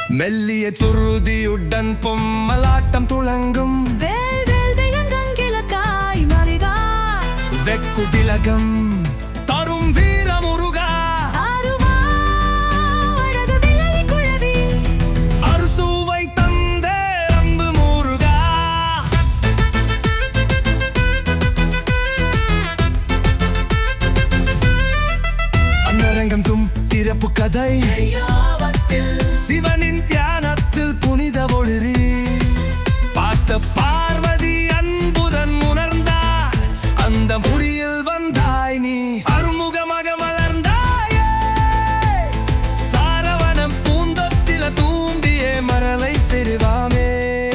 மெல்லிய சுருதியுடன் பொம்மலாட்டம் துளங்கும் வேல் வேல் தெய்வங்கங்கிழக்காய் மலிகா வெக்கு திலகம் தரும் வீர முருகா ஆருவா அழகு விலை குழவி அறுசுவை தந்தே அம்பு முருகா அன்னரங்கம் தும் திறப்பு கதை சிவனின் தியானத்தில் புனித ஒளிரி பார்த்த பார்வதி அன்புடன் உணர்ந்தார் அந்த முடியில் வந்தாய் நீ அருமுகமாக மலர்ந்தாயே சாரவனம் பூந்தொத்தில தூண்டியே மரலை சிறுவாமே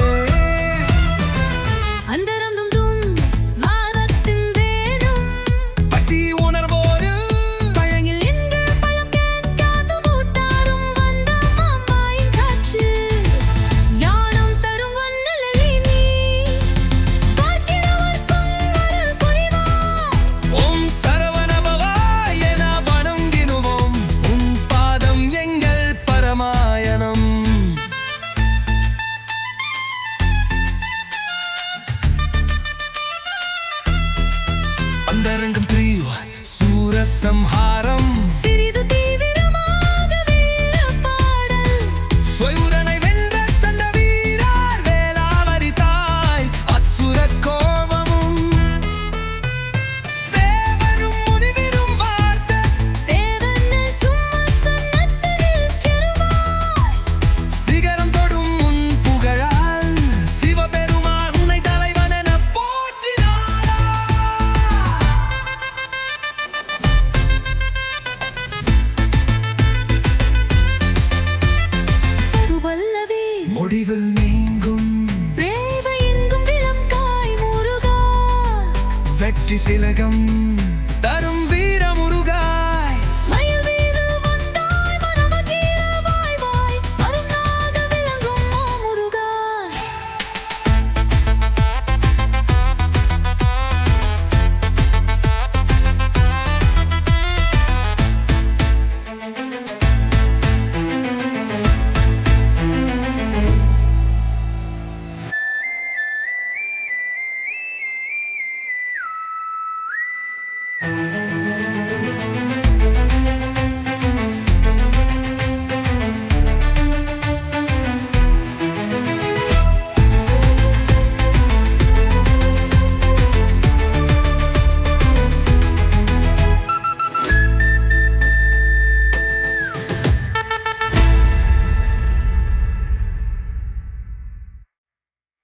அந்தரங்கும் தும் வானத்தின் தேனும் பட்டி உணர்வோரு பழங்கில் இன்று பழம் கேட்காத மூட்டாரும் வந்த மாமாயின் காற்று யானம் தரும் வண்ணலி நீ பார்க்கிறவர்க்கும் அருள் புரிவாய் ஓம் சரவணபவா என வணங்கினுவோம் உன் பாதம் எங்கள் பரமாயணம் அந்தரங்கம் த்ரீவ் சூரசம்ஹாரம் சிறிது தீவிரமாக வீரப்பாடல் சொயுரனை வென்ற சண்ட வீரர் வேளாவரி தாய் அசுர கோபமும் தேவரும் முனிவிரும் வார்த்த தேவனை சும்மா சன்னத்தில் நிற்கிறவாய் சிகரம் தொடும் உன் புகழால் சிவபெருமான் உன்னை தலைவன் என போற்றினாரா புதுபல்லவி முடிவில் நீங்கும் ரேவ எங்கும் விளம் காய் முருகா வெற்றி திலகம்